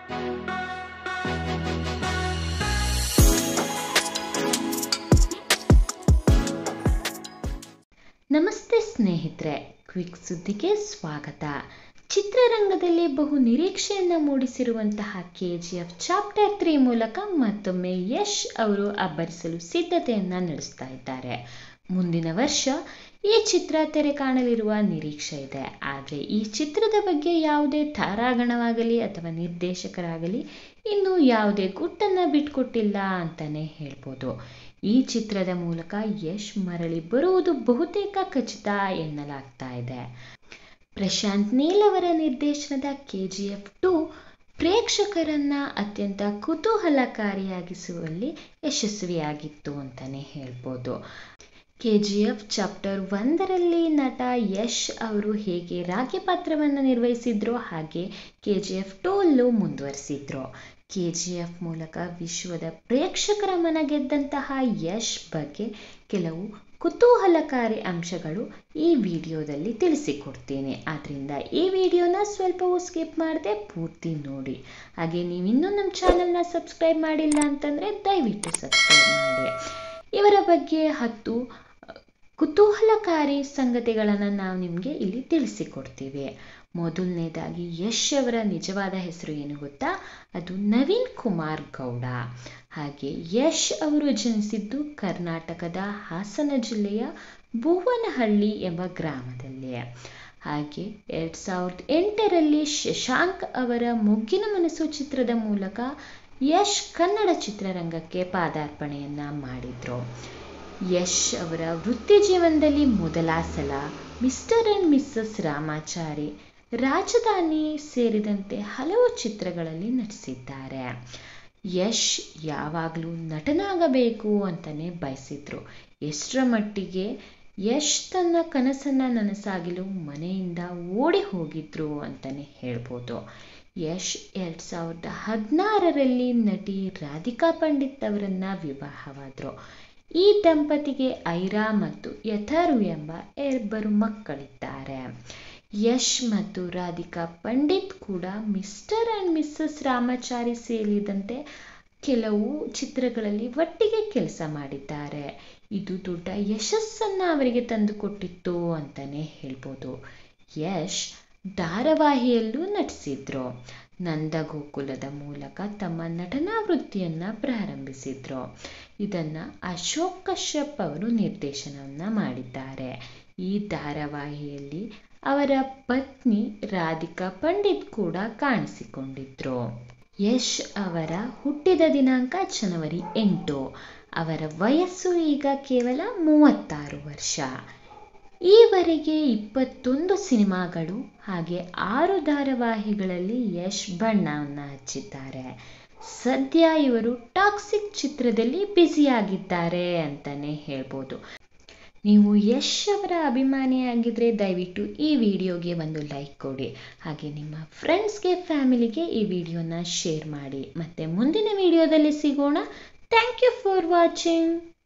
ನಮಸ್ತೆ ಸ್ನೇಹಿತರೆ ಕ್ವಿಕ್ ಸುದ್ದಿಗೆ ಸ್ವಾಗತ ಚಿತ್ರರಂಗದಲ್ಲಿ ಬಹು ನಿರೀಕ್ಷೆಯನ್ನ ಮೂಡಿಸಿರುವಂತಹ K G F chapter three ಮೂಲಕ ಮತ್ತೊಮ್ಮೆ ಯಶ್ ಅವರು ಅಬ್ಬರಿಸಲು ಸಿದ್ಧತೆಯನ್ನ ನಡೆಸ್ತಾ ಇದ್ದಾರೆ ಮುಂದಿನ ವರ್ಷ ಈ ಚಿತ್ರ ತೆರೆ ಕಾಣಲಿರುವ ನಿರೀಕ್ಷೆ ಇದೆ ಆದರೆ ಈ ಚಿತ್ರದ ಬಗ್ಗೆ ಯಾವುದೇ ತಾರಾಗಣವಾಗಲಿ ಅಥವಾ ನಿರ್ದೇಶಕರಾಗಲಿ ಇನ್ನೂ ಯಾವುದೇ ಗುಟ್ಟನ್ನು ಬಿಟ್ಕೊಟ್ಟಿಲ್ಲ ಅಂತಲೇ ಹೇಳ್ಬೋದು ಈ ಚಿತ್ರದ ಮೂಲಕ ಯಶ್ ಮರಳಿ ಬರುವುದು ಬಹುತೇಕ ಖಚಿತ ಎನ್ನಲಾಗ್ತಾ ಇದೆ ಪ್ರಶಾಂತ್ ನೀಲ್ ಅವರ ನಿರ್ದೇಶನದ ಕೆ ಜಿ ಎಫ್ ಟು ಪ್ರೇಕ್ಷಕರನ್ನ ಅತ್ಯಂತ ಕುತೂಹಲಕಾರಿಯಾಗಿಸುವಲ್ಲಿ ಯಶಸ್ವಿಯಾಗಿತ್ತು ಅಂತಲೇ ಹೇಳ್ಬೋದು ಕೆ ಜಿ ಎಫ್ ಚಾಪ್ಟರ್ ಒಂದರಲ್ಲಿ ನಟ ಯಶ್ ಅವರು ಹೇಗೆ ರಾಗಿ ಪಾತ್ರವನ್ನು ನಿರ್ವಹಿಸಿದ್ರೋ ಹಾಗೆ ಕೆ ಜಿ ಎಫ್ ಟೂ ಅಲ್ಲೂ ಮುಂದುವರಿಸಿದ್ರು ಕೆ ಜಿ ಎಫ್ ಮೂಲಕ ವಿಶ್ವದ ಪ್ರೇಕ್ಷಕರ ಮನ ಗೆದ್ದಂತಹ ಯಶ್ ಬಗ್ಗೆ ಕೆಲವು ಕುತೂಹಲಕಾರಿ ಅಂಶಗಳು ಈ ವಿಡಿಯೋದಲ್ಲಿ ತಿಳಿಸಿಕೊಡ್ತೀನಿ ಆದ್ದರಿಂದ ಈ ವಿಡಿಯೋನ ಸ್ವಲ್ಪವೂ ಸ್ಕಿಪ್ ಮಾಡದೆ ಪೂರ್ತಿ ನೋಡಿ ಹಾಗೆ ನೀವಿನ್ನೂ ನಮ್ಮ ಚಾನಲ್ನ ಸಬ್ಸ್ಕ್ರೈಬ್ ಮಾಡಿಲ್ಲ ಅಂತಂದರೆ ದಯವಿಟ್ಟು ಸಬ್ಸ್ಕ್ರೈಬ್ ಮಾಡಿ ಇವರ ಬಗ್ಗೆ ಹತ್ತು ಕುತೂಹಲಕಾರಿ ಸಂಗತಿಗಳನ್ನು ನಾವು ನಿಮಗೆ ಇಲ್ಲಿ ತಿಳಿಸಿಕೊಡ್ತೀವಿ ಮೊದಲನೇದಾಗಿ ಯಶ್ ಅವರ ನಿಜವಾದ ಹೆಸರು ಏನು ಗೊತ್ತಾ ಅದು ನವೀನ್ ಕುಮಾರ್ ಗೌಡ ಹಾಗೆ ಯಶ್ ಅವರು ಜನಿಸಿದ್ದು ಕರ್ನಾಟಕದ ಹಾಸನ ಜಿಲ್ಲೆಯ ಭುವನಹಳ್ಳಿ ಎಂಬ ಗ್ರಾಮದಲ್ಲಿ ಹಾಗೆ ಎರಡು ಸಾವಿರದ ಎಂಟರಲ್ಲಿ ಶಶಾಂಕ್ ಅವರ ಮೊಗ್ಗಿನ ಮನಸ್ಸು ಚಿತ್ರದ ಮೂಲಕ ಯಶ್ ಕನ್ನಡ ಚಿತ್ರರಂಗಕ್ಕೆ ಪಾದಾರ್ಪಣೆಯನ್ನ ಮಾಡಿದ್ರು ಯಶ್ ಅವರ ವೃತ್ತಿ ಜೀವನದಲ್ಲಿ ಮೊದಲ ಸಲ ಮಿಸ್ಟರ್ ಅಂಡ್ ಮಿಸ್ಸಸ್ ರಾಮಾಚಾರಿ ರಾಜಧಾನಿ ಸೇರಿದಂತೆ ಹಲವು ಚಿತ್ರಗಳಲ್ಲಿ ನಟಿಸಿದ್ದಾರೆ ಯಶ್ ಯಾವಾಗಲೂ ನಟನಾಗಬೇಕು ಅಂತಲೇ ಬಯಸಿದ್ರು ಎಷ್ಟರ ಮಟ್ಟಿಗೆ ಯಶ್ ತನ್ನ ಕನಸನ್ನು ನನಸಾಗಲು ಮನೆಯಿಂದ ಓಡಿ ಹೋಗಿದ್ರು ಅಂತಲೇ ಹೇಳ್ಬೋದು ಯಶ್ ಎರಡು ಸಾವಿರದ ಹದಿನಾರರಲ್ಲಿ ನಟಿ ರಾಧಿಕಾ ಪಂಡಿತ್ ಅವರನ್ನ ವಿವಾಹವಾದರು ಈ ದಂಪತಿಗೆ ಐರಾ ಮತ್ತು ಯಥಾರು ಎಂಬ ಇಬ್ಬರು ಮಕ್ಕಳಿದ್ದಾರೆ ಯಶ್ ಮತ್ತು ರಾಧಿಕಾ ಪಂಡಿತ್ ಕೂಡ ಮಿಸ್ಟರ್ ಆ್ಯಂಡ್ ಮಿಸ್ಸಸ್ ರಾಮಾಚಾರಿ ಸೇರಿದಂತೆ ಕೆಲವು ಚಿತ್ರಗಳಲ್ಲಿ ಒಟ್ಟಿಗೆ ಕೆಲಸ ಮಾಡಿದ್ದಾರೆ ಇದು ದೊಡ್ಡ ಯಶಸ್ಸನ್ನು ಅವರಿಗೆ ತಂದುಕೊಟ್ಟಿತ್ತು ಅಂತಲೇ ಹೇಳ್ಬೋದು ಯಶ್ ಧಾರಾವಾಹಿಯಲ್ಲೂ ನಟಿಸಿದ್ರು ನಂದಗೋಕುಲದ ಮೂಲಕ ತಮ್ಮ ನಟನಾ ವೃತ್ತಿಯನ್ನು ಪ್ರಾರಂಭಿಸಿದ್ರು ಇದನ್ನು ಅಶೋಕ್ ಕಶ್ಯಪ್ ಅವರು ನಿರ್ದೇಶನವನ್ನ ಮಾಡಿದ್ದಾರೆ ಈ ಧಾರಾವಾಹಿಯಲ್ಲಿ ಅವರ ಪತ್ನಿ ರಾಧಿಕಾ ಪಂಡಿತ್ ಕೂಡ ಕಾಣಿಸಿಕೊಂಡಿದ್ರು ಯಶ್ ಅವರ ಹುಟ್ಟಿದ ದಿನಾಂಕ ಜನವರಿ ಎಂಟು ಅವರ ವಯಸ್ಸು ಈಗ ಕೇವಲ ಮೂವತ್ತಾರು ವರ್ಷ ಈವರೆಗೆ ಇಪ್ಪತ್ತೊಂದು ಸಿನಿಮಾಗಳು ಹಾಗೆ ಆರು ಧಾರಾವಾಹಿಗಳಲ್ಲಿ ಯಶ್ ಬಣ್ಣವನ್ನು ಹಚ್ಚಿದ್ದಾರೆ ಸದ್ಯ ಇವರು ಟಾಕ್ಸಿಕ್ ಚಿತ್ರದಲ್ಲಿ ಬ್ಯುಸಿಯಾಗಿದ್ದಾರೆ ಅಂತಲೇ ಹೇಳ್ಬೋದು ನೀವು ಯಶ್ ಅವರ ಅಭಿಮಾನಿಯಾಗಿದ್ದರೆ ದಯವಿಟ್ಟು ಈ ವಿಡಿಯೋಗೆ ಒಂದು ಲೈಕ್ ಕೊಡಿ ಹಾಗೆ ನಿಮ್ಮ ಫ್ರೆಂಡ್ಸ್ಗೆ ಫ್ಯಾಮಿಲಿಗೆ ಈ ವಿಡಿಯೋನ ಶೇರ್ ಮಾಡಿ ಮತ್ತು ಮುಂದಿನ ವಿಡಿಯೋದಲ್ಲಿ ಸಿಗೋಣ ಥ್ಯಾಂಕ್ ಯು ಫಾರ್ ವಾಚಿಂಗ್